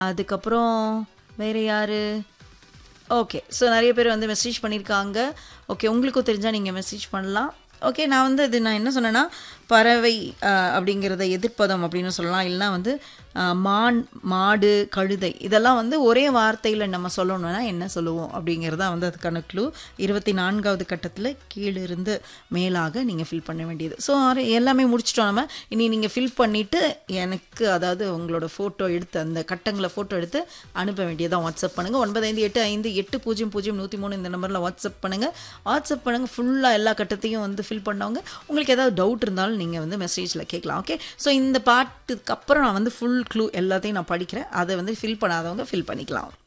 அதுக்கப்புறம் வேறு யார் ஓகே ஸோ நிறைய பேர் வந்து மெசேஜ் பண்ணியிருக்காங்க ஓகே உங்களுக்கும் தெரிஞ்சால் நீங்கள் மெசேஜ் பண்ணலாம் ஓகே நான் வந்து இது நான் என்ன சொன்னேன்னா பறவை அஹ், அப்படிங்கிறத எதிர்ப்பதம் அப்படின்னு சொல்லலாம் இல்லைனா வந்து அஹ், மான் மாடு கழுதை இதெல்லாம் வந்து ஒரே வார்த்தையில் நம்ம சொல்லணும்னா என்ன சொல்லுவோம் அப்படிங்கிறதா வந்து அதுக்கான க்ளூ இருபத்தி நான்காவது கட்டத்தில் கீழிருந்து மேலாக நீங்கள் ஃபில் பண்ண வேண்டியது ஸோ எல்லாமே முடிச்சிட்டோம் நம்ம இனி நீங்கள் ஃபில் பண்ணிவிட்டு எனக்கு அதாவது உங்களோட ஃபோட்டோ எடுத்து அந்த கட்டங்களை ஃபோட்டோ எடுத்து அனுப்ப வேண்டியதான் வாட்ஸ்அப் பண்ணுங்கள் ஒன்பது ஐந்து எட்டு ஐந்து எட்டு பூஜ்ஜியம் பூஜ்ஜியம் நூற்றி மூணு இந்த நம்பரில் வாட்ஸ்அப் பண்ணுங்கள் வாட்ஸ்அப் பண்ணுங்கள் ஃபுல்லாக எல்லா கட்டத்தையும் வந்து ஃபில் பண்ணவங்க உங்களுக்கு ஏதாவது டவுட் இருந்தாலும் நீங்கள் வந்து மெசேஜில் கேட்கலாம் ஓகே ஸோ இந்த பாட்டுக்கு அப்புறம் நான் வந்து ஃபுல் க்ளூ எல்லாத்தையும் நான் படிக்கிறேன் அதை வந்து ஃபில் பண்ணாதவங்க ஃபில் பண்ணிக்கலாம்